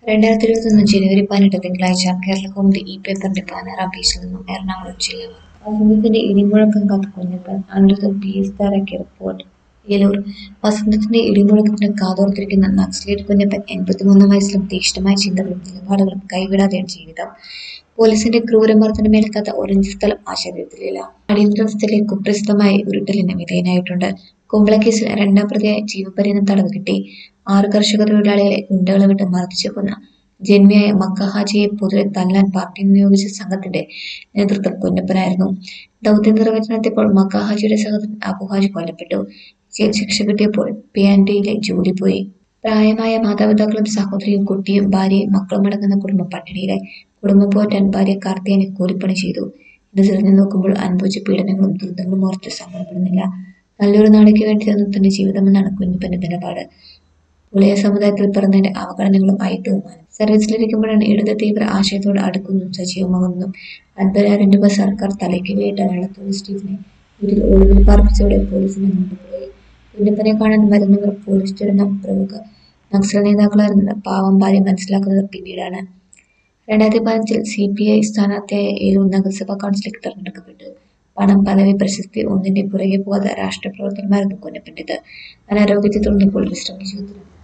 രണ്ടായിരത്തി ഇരുപത്തൊന്ന് ജനുവരി പതിനെട്ട് തിങ്കളാഴ്ച കേരളകൗമുദി ഈ പേപ്പറിന്റെ പതിനാറാം പേജിൽ നിന്നും എറണാകുളം ജില്ല വസന്തത്തിന്റെ ഇടിമുഴക്കം കാത്ത് കുഞ്ഞപ്പൻ അനിരുദ്ധ പി എസ് തയ്യാറാക്കിയ റിപ്പോർട്ട് ഏലൂർ വസന്തത്തിന്റെ ഇടിമുഴക്കത്തിന് കാതോർത്തിരിക്കുന്ന നക്സലേറ്റ് കുഞ്ഞപ്പൻ എൺപത്തിമൂന്നാം വയസ്സിലും തീക്ഷ്ണമായ ചിന്തകളും നിലപാടുകളും കൈവിടാതെയാണ് ജീവിതം പോലീസിന്റെ ക്രൂരമർദ്ദനമേൽക്കാത്ത ഒരഞ്ച് സ്ഥലം ആ ശരീരത്തിലില്ല അടിയന്തരാവസ്ഥയിലെ കുപ്രസിദ്ധമായ ഉരുട്ടലിന് വിധേയനായിട്ടുണ്ട് കുമ്പളക്കേസിൽ രണ്ടാം പ്രതിയായ ജീവപര്യന്തം തടവ് കിട്ടി ആറ് കർഷക തൊഴിലാളികളെ ഗുണ്ടകളെ വിട്ട് മർദ്ദിച്ചു കൊന്ന ജന്മിയായ മക്ക ഹാജിയെ പൊതുവെ തല്ലാൻ പാർട്ടി നിയോഗിച്ച സംഘത്തിന്റെ നേതൃത്വം കുഞ്ഞപ്പനായിരുന്നു ദൗത്യം നിറവേറ്റാനെത്തിയപ്പോൾ മക്ക ഹാജിയുടെ സഹോദരൻ അബു ഹാജി കൊല്ലപ്പെട്ടു ജയിൽ ശിക്ഷ കിട്ടിയപ്പോൾ പിയാൻഡിയിലെ ജോലി പോയി പ്രായമായ മാതാപിതാക്കളും സഹോദരിയും കുട്ടിയും ഭാര്യയും മക്കളും അടങ്ങുന്ന കുടുംബം പട്ടിണിയിലായി കുടുംബം പോറ്റാൻ ഭാര്യ കാർത്തിയാനെ കൂലിപ്പണി ചെയ്തു ഇത് തിരിഞ്ഞു നോക്കുമ്പോൾ അനുഭവിച്ച പീഡനങ്ങളും ദുരിതങ്ങളും ഓർത്ത് സങ്കടപ്പെടുന്നില്ല നല്ലൊരു നാളേക്ക് വേണ്ടി തന്നു തന്റെ ജീവിതമെന്നാണ് കുഞ്ഞപ്പന്റെ നിലപാട് പുളിയ സമുദായത്തിൽ പിറന്നതിന്റെ അവഗണനകളും ഐറ്റവുമാണ് സർവീസിലിരിക്കുമ്പോഴാണ് ഇടത് തീവ്ര ആശയത്തോട് അടുക്കുന്നതും സജീവമാകുന്നതും അൻപതിനായിരം രൂപ സർക്കാർ തലയ്ക്കുകയിട്ട വെള്ളത്തോട് സ്റ്റീഫനെ വീട്ടിൽ ഒളിവിൽ പാർപ്പിച്ചോടെ പോലീസിനെ കൊണ്ടുപോയി കുഞ്ഞപ്പനെ കാണാൻ വരുന്നവർ പോലീസ് ചേരുന്ന പ്രമുഖ നക്സൽ നേതാക്കളായിരുന്നത് പാവം ഭാര്യ മനസ്സിലാക്കുന്നത് പിന്നീടാണ് രണ്ടായിരത്തി പതിനഞ്ചിൽ സി പി ഐ സ്ഥാനാർത്ഥിയായ ഏലൂർ നഗരസഭാ കൗൺസിലേക്ക് തെരഞ്ഞെടുക്കപ്പെട്ടു പണം പദവി പ്രശസ്തി ഒന്നിന്റെ പുറകെ പോകാതെ രാഷ്ട്രീയ പ്രവർത്തനമായിരുന്നു കുഞ്ഞപ്പൻ്റെത് അനാരോഗ്യത്തെ തുടർന്ന് ഇപ്പോൾ വിശ്രമിച്ചു